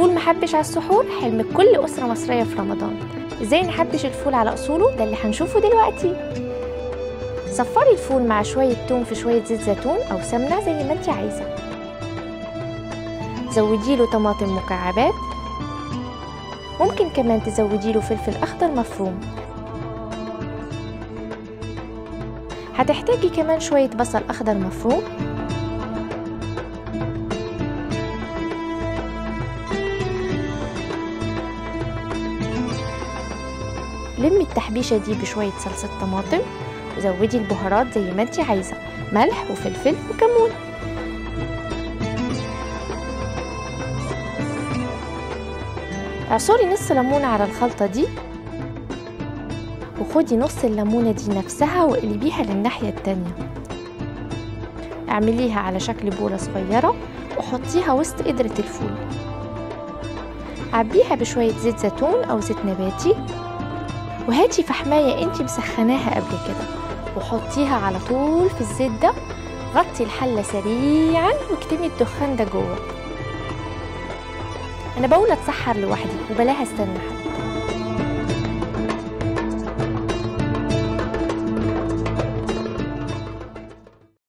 الفول محبش على السحور حلم كل أسرة مصرية في رمضان ازاي نحبش الفول على أصوله ده اللي هنشوفه دلوقتي صفري الفول مع شوية توم في شوية زيت زيتون أو سمنة زي ما انت عايزة زودي له طماطم مكعبات ممكن كمان تزودي له فلفل أخضر مفروم هتحتاجي كمان شوية بصل أخضر مفروم لمي التحبيشة دي بشوية صلصة طماطم وزودي البهارات زي ما انت عايزة ملح وفلفل وكمون اعصري نص ليمونة على الخلطة دي وخدي نص الليمونة دي نفسها واقلبيها للناحية التانية اعمليها على شكل بولة صغيرة وحطيها وسط قدرة الفول عبيها بشوية زيت زيتون أو زيت نباتي وهاتي فحماية انتي مسخناها قبل كده وحطيها على طول في الزيت ده غطي الحلة سريعا واكتمي الدخان ده جوه انا بقول اتسحر لوحدي وبلاها استنى حد